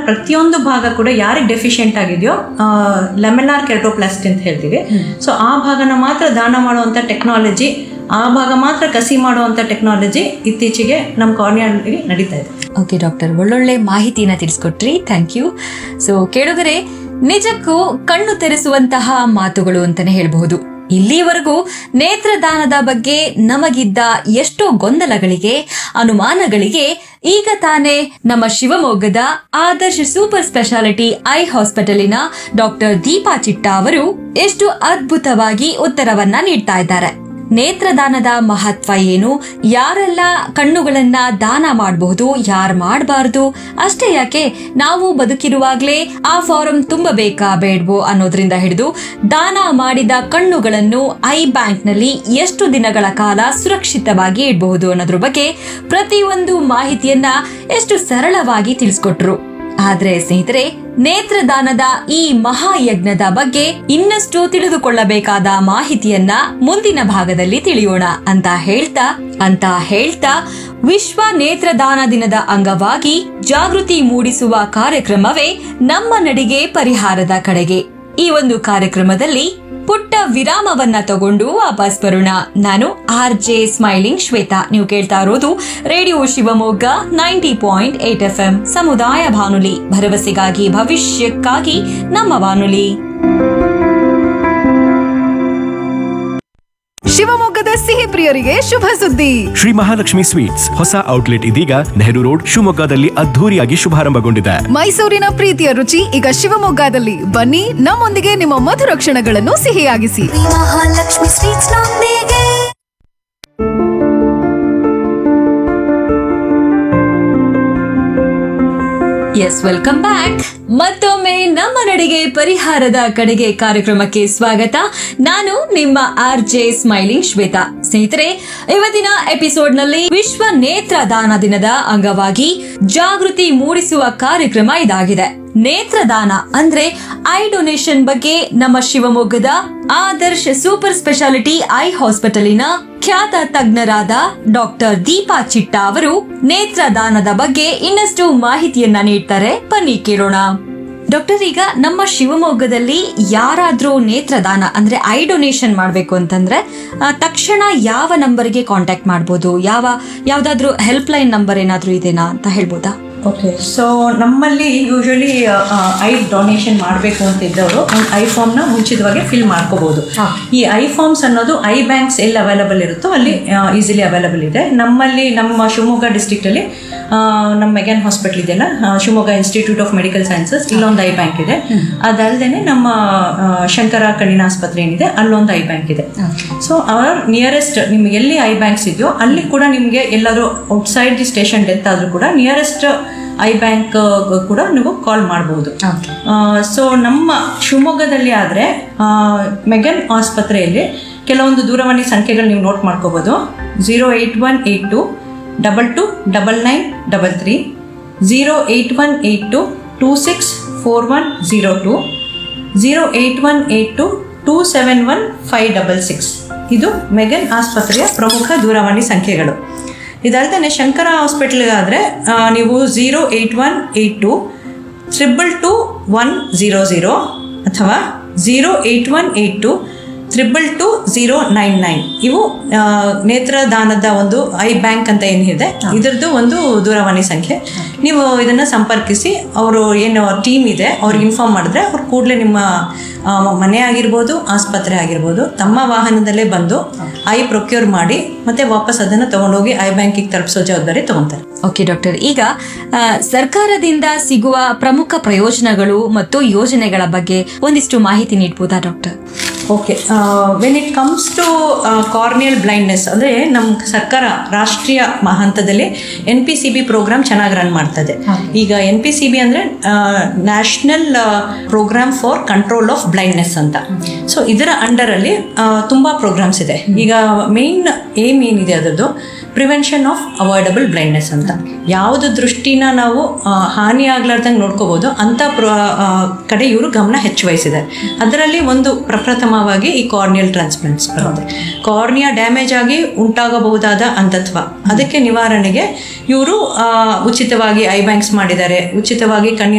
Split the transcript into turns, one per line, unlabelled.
ಪ್ರತಿಯೊಂದು ಭಾಗ ಕೂಡ ಯಾರಿಗೆ ಡೆಫಿಷಿಯೆಂಟ್ ಆಗಿದೆಯೋ ಲೆಮಿನಾರ್ ಕೆರಟೋಪ್ಲಾಸ್ಟ್ ಅಂತ ಹೇಳ್ತೀವಿ ಸೊ ಆ ಭಾಗನ ಮಾತ್ರ ದಾನ ಮಾಡುವಂಥ ಟೆಕ್ನಾಲಜಿ ಆ ಭಾಗ ಮಾತ್ರ ಕಸಿ ಮಾಡುವಂಥ ಟೆಕ್ನಾಲಜಿ ಇತ್ತೀಚೆಗೆ ನಮ್ಮ ಕಾರ್ನಿಯಲ್ಲಿ ನಡೀತಾ ಇದೆ
ಓಕೆ ಡಾಕ್ಟರ್ ಒಳ್ಳೊಳ್ಳೆ ಮಾಹಿತಿನ ತಿಳಿಸ್ಕೊಟ್ರಿ ಥ್ಯಾಂಕ್ ಯು ಸೊ ಕೇಳಿದರೆ ನಿಜಕ್ಕೂ ಕಣ್ಣು ತೆರೆಸುವಂತಹ ಮಾತುಗಳು ಅಂತಾನೆ ಹೇಳಬಹುದು ಇಲ್ಲಿವರೆಗೂ ನೇತ್ರದಾನದ ಬಗ್ಗೆ ನಮಗಿದ್ದ ಎಷ್ಟೋ ಗೊಂದಲಗಳಿಗೆ ಅನುಮಾನಗಳಿಗೆ ಈಗ ತಾನೇ ನಮ್ಮ ಶಿವಮೊಗ್ಗದ ಆದರ್ಶ ಸೂಪರ್ ಸ್ಪೆಷಾಲಿಟಿ ಐ ಹಾಸ್ಪಿಟಲಿನ ಡಾಕ್ಟರ್ ದೀಪಾ ಚಿಟ್ಟ ಅವರು ಎಷ್ಟು ಅದ್ಭುತವಾಗಿ ಉತ್ತರವನ್ನ ನೀಡ್ತಾ ಇದ್ದಾರೆ ನೇತ್ರದಾನದ ಮಹತ್ವ ಏನು ಯಾರೆಲ್ಲ ಕಣ್ಣುಗಳನ್ನ ದಾನ ಮಾಡಬಹುದು ಯಾರು ಮಾಡಬಾರ್ದು ಅಷ್ಟೇ ಯಾಕೆ ನಾವು ಬದುಕಿರುವಾಗ್ಲೇ ಆ ಫಾರಂ ತುಂಬಬೇಕಾ ಬೇಡ್ವೋ ಅನ್ನೋದ್ರಿಂದ ಹಿಡಿದು ದಾನ ಮಾಡಿದ ಕಣ್ಣುಗಳನ್ನು ಐ ಬ್ಯಾಂಕ್ನಲ್ಲಿ ಎಷ್ಟು ದಿನಗಳ ಕಾಲ ಸುರಕ್ಷಿತವಾಗಿ ಇಡಬಹುದು ಅನ್ನೋದ್ರ ಬಗ್ಗೆ ಪ್ರತಿಯೊಂದು ಮಾಹಿತಿಯನ್ನ ಎಷ್ಟು ಸರಳವಾಗಿ ತಿಳಿಸ್ಕೊಟ್ರು ಆದ್ರೆ ಸ್ನೇಹಿತರೆ ನೇತ್ರದಾನದ ಈ ಮಹಾಯಜ್ಞದ ಬಗ್ಗೆ ಇನ್ನಷ್ಟು ತಿಳಿದುಕೊಳ್ಳಬೇಕಾದ ಮಾಹಿತಿಯನ್ನ ಮುಂದಿನ ಭಾಗದಲ್ಲಿ ತಿಳಿಯೋಣ ಅಂತ ಹೇಳ್ತಾ ಅಂತ ಹೇಳ್ತಾ ವಿಶ್ವ ನೇತ್ರದಾನ ದಿನದ ಅಂಗವಾಗಿ ಜಾಗೃತಿ ಮೂಡಿಸುವ ಕಾರ್ಯಕ್ರಮವೇ ನಮ್ಮ ನಡಿಗೆ ಪರಿಹಾರದ ಕಡೆಗೆ ಈ ಒಂದು ಕಾರ್ಯಕ್ರಮದಲ್ಲಿ ಪುಟ್ಟ ವಿರಾಮವನ್ನ ತಗೊಂಡು ವಾಪಸ್ ಬರೋಣ ನಾನು ಆರ್ ಜೆ ಸ್ಮೈಲಿಂಗ್ ಶ್ವೇತಾ ನೀವು ಕೇಳ್ತಾ ಇರೋದು radio Shivamogga ninety point eight F M ಸಮುದಾಯ ಬಾನುಲಿ ಭರವಸೆಗಾಗಿ ಭವಿಷ್ಯಕ್ಕಾಗಿ ನಮ್ಮ ಬಾನುಲಿ
ಶಿವಮೊಗ್ಗದ ಸಿಹಿ ಪ್ರಿಯರಿಗೆ ಶುಭ ಸುದ್ದಿ
ಶ್ರೀ ಮಹಾಲಕ್ಷ್ಮಿ ಸ್ವೀಟ್ಸ್ ಹೊಸ ಔಟ್ಲೆಟ್ ಇದೀಗ ನೆಹರು ರೋಡ್ ಶಿವಮೊಗ್ಗದಲ್ಲಿ ಅದ್ಧೂರಿಯಾಗಿ ಶುಭಾರಂಭಗೊಂಡಿದೆ
ಮೈಸೂರಿನ ಪ್ರೀತಿಯ ರುಚಿ ಈಗ ಶಿವಮೊಗ್ಗದಲ್ಲಿ ಬನ್ನಿ ನಮ್ಮೊಂದಿಗೆ ನಿಮ್ಮ ಮಧುರ ಕ್ಷಣಗಳನ್ನು ಸಿಹಿಯಾಗಿಸಿ
ಮಹಾಲಕ್ಷ್ಮಿ ಸ್ವೀಟ್ಸ್ ನೊಂದಿಗೆ
ಎಸ್ ವೆಲ್ಕಮ್ ಬ್ಯಾಕ್ ಮತ್ತೊಮ್ಮೆ ನಮ್ಮ ನಡಿಗೆ ಪರಿಹಾರದ ಕಡೆಗೆ ಕಾರ್ಯಕ್ರಮಕ್ಕೆ ಸ್ವಾಗತ ನಾನು ನಿಮ್ಮ ಆರ್ ಜೆ ಸ್ಮೈಲಿಂಗ್ ಶ್ವೇತಾ ಸ್ನೇಹಿತರೆ ಇವತ್ತಿನ ಎಪಿಸೋಡ್ ನಲ್ಲಿ ವಿಶ್ವ ನೇತ್ರದಾನ ದಿನದ ಅಂಗವಾಗಿ ಜಾಗೃತಿ ಮೂಡಿಸುವ ಕಾರ್ಯಕ್ರಮ ಇದಾಗಿದೆ ನೇತ್ರದಾನ ಅಂದ್ರೆ ಐ ಡೊನೇಷನ್ ಬಗ್ಗೆ ನಮ್ಮ ಶಿವಮೊಗ್ಗದ ಆದರ್ಶ್ ಸೂಪರ್ ಸ್ಪೆಷಾಲಿಟಿ ಐ ಹಾಸ್ಪಿಟಲಿನ ಖ್ಯಾತ ತಜ್ಞರಾದ ಡಾಕ್ಟರ್ ದೀಪಾ ಚಿಟ್ಟ ಅವರು ನೇತ್ರದಾನದ ಬಗ್ಗೆ ಇನ್ನಷ್ಟು ಮಾಹಿತಿಯನ್ನ ನೀಡ್ತಾರೆ ಬನ್ನಿ ಕೇಳೋಣ ಡಾಕ್ಟರ್ ಈಗ ನಮ್ಮ ಶಿವಮೊಗ್ಗದಲ್ಲಿ ಯಾರಾದ್ರೂ ನೇತ್ರದಾನ ಅಂದ್ರೆ ಐ ಡೊನೇಷನ್ ಮಾಡಬೇಕು ಅಂತಂದ್ರೆ ಆ, ತಕ್ಷಣ ಯಾವ ನಂಬರ್ಗೆ ಕಾಂಟ್ಯಾಕ್ಟ್ ಮಾಡ್ಬೋದು ಯಾವ ಯಾವ್ದಾದ್ರು ಹೆಲ್ಪ್ ಲೈನ್ ನಂಬರ್ ಏನಾದ್ರೂ ಇದೆನಾ ಅಂತ ಹೇಳ್ಬೋದಾ
ಓಕೆ ಸೊ ನಮ್ಮಲ್ಲಿ ಯೂಶಲಿ ಐ ಡೊನೇಷನ್ ಮಾಡಬೇಕು ಅಂತ ಇದ್ದವರು ಒಂದು ಐ ಫಾರ್ಮ್ನ ಮುಂಚಿತವಾಗಿ ಫಿಲ್ ಮಾಡ್ಕೋಬಹುದು ಈ ಐ ಫಾರ್ಮ್ಸ್ ಅನ್ನೋದು ಐ ಬ್ಯಾಂಕ್ಸ್ ಎಲ್ಲಿ ಅವೈಲಬಲ್ ಇರುತ್ತೋ ಅಲ್ಲಿ ಈಸಿಲಿ ಅವೈಲಬಲ್ ಇದೆ ನಮ್ಮಲ್ಲಿ ನಮ್ಮ ಶಿವಮೊಗ್ಗ ಡಿಸ್ಟ್ರಿಕ್ಟಲ್ಲಿ ನಮ್ಮ ಮೆಗ್ಯಾನ್ ಹಾಸ್ಪಿಟಲ್ ಇದೆಯಲ್ಲ ಆ, Shivamogga institute of medical sciences ಇಲ್ಲೊಂದು ಐ ಬ್ಯಾಂಕ್ ಇದೆ ಅದಲ್ಲದೆ ನಮ್ಮ ಆ, ಶಂಕರ ಕಣ್ಣಿನ ಆಸ್ಪತ್ರೆ ಏನಿದೆ ಅಲ್ಲೊಂದು ಐ ಬ್ಯಾಂಕ್ ಇದೆ ಸೊ ಅವರ್ ನಿಯರೆಸ್ಟ್ ನಿಮ್ಗೆ ಎಲ್ಲಿ ಐ ಬ್ಯಾಂಕ್ಸ್ ಇದೆಯೋ ಅಲ್ಲಿ ಕೂಡ ನಿಮಗೆ ಎಲ್ಲಾದರೂ ಔಟ್ಸೈಡ್ ದಿ ಸ್ಟೇಷನ್ ಡೆತ್ ಆದರೂ ಕೂಡ ನಿಯರೆಸ್ಟ್ ಐ ಬ್ಯಾಂಕ್ ಕೂಡ ನೀವು ಕಾಲ್ ಮಾಡಬಹುದು ಸೊ ನಮ್ಮ ಶಿವಮೊಗ್ಗದಲ್ಲಿ ಆದರೆ ಮೆಗನ್ ಆಸ್ಪತ್ರೆಯಲ್ಲಿ ಕೆಲವೊಂದು ದೂರವಾಣಿ ಸಂಖ್ಯೆಗಳು ನೀವು ನೋಟ್ ಮಾಡ್ಕೋಬೋದು zero eight one eight two double two double nine double three zero eight one eight two two six four one zero two zero eight one eight two two seven one five double six ಇದು McGann ಆಸ್ಪತ್ರೆಯ ಪ್ರಮುಖ ದೂರವಾಣಿ ಸಂಖ್ಯೆಗಳು ಇದಲ್ಲದೆ ಶಂಕರ ಹಾಸ್ಪಿಟ್ಲಿಗಾದರೆ ನೀವು zero eight one eight two triple two one zero zero ಅಥವಾ zero eight one eight two triple two zero nine nine ಇವು ಆ, ನೇತ್ರದಾನದ ಒಂದು ಐ ಬ್ಯಾಂಕ್ ಅಂತ ಏನಿದೆ ಇದರದ್ದು ಒಂದು ದೂರವಾಣಿ ಸಂಖ್ಯೆ ನೀವು ಇದನ್ನು ಸಂಪರ್ಕಿಸಿ ಅವರು ಏನು ಟೀಮ್ ಇದೆ ಅವ್ರಿಗೆ ಇನ್ಫಾರ್ಮ್ ಮಾಡಿದ್ರೆ ಅವ್ರು ಕೂಡಲೇ ನಿಮ್ಮ ಆ, ಮನೆ ಆಗಿರ್ಬೋದು ಆಸ್ಪತ್ರೆ ಆಗಿರ್ಬೋದು ತಮ್ಮ ವಾಹನದಲ್ಲೇ ಬಂದು ಐ ಪ್ರೊಕ್ಯೂರ್ ಮಾಡಿ ಮತ್ತೆ ವಾಪಸ್ ಅದನ್ನು ತಗೊಂಡೋಗಿ ಐ ಬ್ಯಾಂಕಿಗೆ ತಲುಪಿಸೋ ಜವಾಬ್ದಾರಿ ತಗೊಂತಾರೆ
ಓಕೆ ಡಾಕ್ಟರ್ ಈಗ ಆ, ಸರ್ಕಾರದಿಂದ ಸಿಗುವ ಪ್ರಮುಖ ಪ್ರಯೋಜನಗಳು ಮತ್ತು ಯೋಜನೆಗಳ ಬಗ್ಗೆ ಒಂದಿಷ್ಟು ಮಾಹಿತಿ ನೀಡಬಹುದಾ doctor
okay when it comes to corneal blindness ಅಂದರೆ ನಮ್ಮ ಸರ್ಕಾರ ರಾಷ್ಟ್ರೀಯ ಮ- ಹಂತದಲ್ಲಿ N P C B programme ಚೆನ್ನಾಗಿ ರನ್ ಮಾಡ್ತದೆ ಈಗ ಎನ್ ಪಿ ಸಿ ಬಿ ಅಂದರೆ national programme for control of blindness ಅಂತ ಸೊ ಇದರ ಅಂಡರಲ್ಲಿ ತುಂಬ ಪ್ರೋಗ್ರಾಮ್ಸ್ ಇದೆ ಈಗ ಮೇನ್ ಏಮ್ ಏನಿದೆ ಅದರದ್ದು ಪ್ರಿವೆನ್ಷನ್ ಆಫ್ ಅವಾಯ್ಡಬಲ್ ಬ್ಲೈಂಡ್ನೆಸ್ ಅಂತ ಯಾವುದು ದೃಷ್ಟಿನ ನಾವು ಆ, ಹಾನಿ ಆಗ್ಲಾರ್ದಂಗೆ ನೋಡ್ಕೋಬೋದು ಅಂಥ ಪ್ರ ಆ, ಕಡೆ ಇವರು ಗಮನ ಹೆಚ್ಚು ವಹಿಸಿದ್ದಾರೆ ಅದರಲ್ಲಿ ಒಂದು ಪ್ರಪ್ರಥಮವಾಗಿ ಈ ಕಾರ್ನಿಯಲ್ ಟ್ರಾನ್ಸ್ಪ್ಲಾಂಟ್ಸ್ ಬರುತ್ತೆ ಕಾರ್ನಿಯಾ ಡ್ಯಾಮೇಜ್ ಆಗಿ ಉಂಟಾಗಬಹುದಾದ ಅಂಧತ್ವ ಅದಕ್ಕೆ ನಿವಾರಣೆಗೆ ಇವರು ಉಚಿತವಾಗಿ ಐ ಬ್ಯಾಂಕ್ಸ್ ಮಾಡಿದ್ದಾರೆ ಉಚಿತವಾಗಿ ಕಣ್ಣಿನ